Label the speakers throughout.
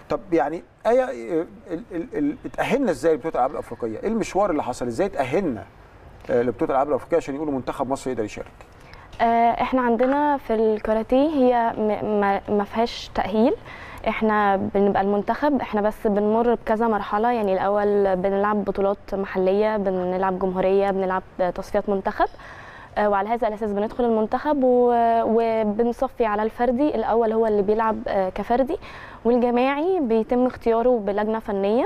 Speaker 1: طب يعني ايه ال- ال- ال- اتاهلنا ازاي لبطوله الالعاب الافريقيه؟ ايه المشوار اللي حصل؟ ازاي اتاهلنا آه، لبطوله الالعاب الافريقيه عشان يقولوا منتخب مصر يقدر يشارك؟
Speaker 2: آه، احنا عندنا في الكاراتيه هي م- ما ما فيهاش تأهيل احنا بنبقى المنتخب احنا بس بنمر بكذا مرحلة يعني الأول بنلعب بطولات محلية بنلعب جمهورية بنلعب تصفيات منتخب آه، وعلى هذا الأساس بندخل المنتخب و- وبنصفي على الفردي الأول هو اللي بيلعب آه، كفردي والجماعي بيتم اختياره بلجنة فنية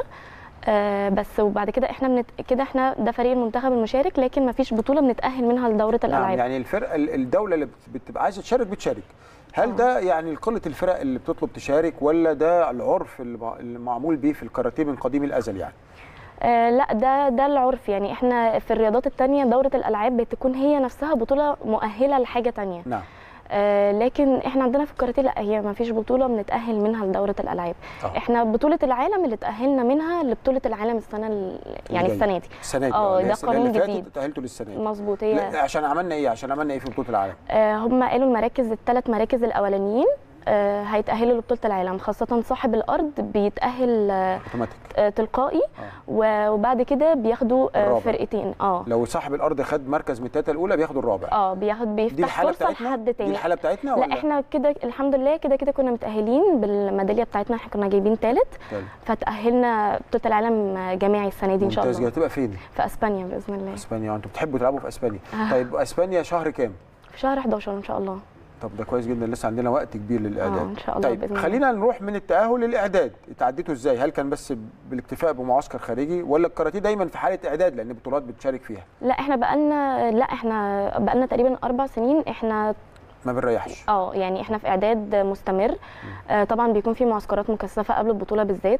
Speaker 2: آه، بس وبعد كده احنا بنت... كده احنا ده فريق المنتخب المشارك لكن ما فيش بطولة بنتأهل منها لدورة
Speaker 1: نعم
Speaker 2: الألعاب
Speaker 1: يعني الفرقه ال- الدوله اللي بت- بتبقى عايزه تشارك بتشارك هل ده يعني قله الفرق اللي بتطلب تشارك ولا ده العرف اللي مع- اللي معمول بيه في الكاراتيه من قديم الازل يعني؟
Speaker 2: آه لا ده ده العرف يعني احنا في الرياضات التانية دورة الألعاب بتكون هي نفسها بطولة مؤهلة لحاجة تانية
Speaker 1: نعم
Speaker 2: آه لكن احنا عندنا في الكاراتيه لا هي ما فيش بطولة بنتأهل منها لدورة الألعاب
Speaker 1: آه.
Speaker 2: احنا بطولة العالم اللي تأهلنا منها لبطولة العالم السنة ال- يعني
Speaker 1: الجاية.
Speaker 2: السنة دي
Speaker 1: السنه دي
Speaker 2: اه،
Speaker 1: اللي هي
Speaker 2: ده
Speaker 1: السنة
Speaker 2: قانون
Speaker 1: اللي فاتت
Speaker 2: جديد.
Speaker 1: اتاهلتوا للسنه دي
Speaker 2: مظبوط
Speaker 1: لا،
Speaker 2: هي
Speaker 1: عشان عملنا ايه؟ عشان عملنا ايه في بطوله العالم؟
Speaker 2: آه هم قالوا المراكز الثلاث مراكز الأولانيين آه هيتأهلوا لبطولة العالم خاصة صاحب الأرض بيتأهل آه
Speaker 1: اوتوماتيك
Speaker 2: آه، تلقائي
Speaker 1: آه.
Speaker 2: و- وبعد كده بياخدوا آه
Speaker 1: الرابع.
Speaker 2: فرقتين اه
Speaker 1: لو صاحب الارض خد مركز من الثلاثه الاولى بياخد الرابع
Speaker 2: اه بياخد
Speaker 1: دي
Speaker 2: بيفتح
Speaker 1: الحاله
Speaker 2: فرصه
Speaker 1: بتاعتنا
Speaker 2: لحد
Speaker 1: دي
Speaker 2: تاني
Speaker 1: الحاله بتاعتنا ولا
Speaker 2: لا احنا كده الحمد لله كده كده كنا متاهلين بالميداليه بتاعتنا احنا كنا جايبين ثالث
Speaker 1: طيب.
Speaker 2: فتاهلنا بطوله العالم جماعي السنه دي ان شاء
Speaker 1: ممتاز جدا
Speaker 2: الله
Speaker 1: هتبقى فين؟
Speaker 2: في اسبانيا باذن الله
Speaker 1: اسبانيا انتوا بتحبوا تلعبوا في اسبانيا
Speaker 2: آه.
Speaker 1: طيب اسبانيا شهر كام؟
Speaker 2: في شهر 11 ان شاء الله
Speaker 1: طب ده كويس جدا لسه عندنا وقت كبير للاعداد
Speaker 2: اه ان شاء الله
Speaker 1: طيب
Speaker 2: باذن الله
Speaker 1: خلينا نروح من التاهل للاعداد اتعديتوا ازاي هل كان بس بالاكتفاء بمعسكر خارجي ولا الكاراتيه دايما في حاله اعداد لان بطولات بتشارك فيها
Speaker 2: لا احنا بقالنا لا احنا بقالنا تقريبا اربع سنين احنا
Speaker 1: ما بنريحش
Speaker 2: اه يعني احنا في اعداد مستمر آه طبعا بيكون في معسكرات مكثفه قبل البطوله بالذات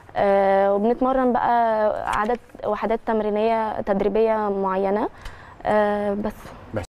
Speaker 2: آه وبنتمرن بقى عدد وحدات تمرينيه تدريبيه معينه آه بس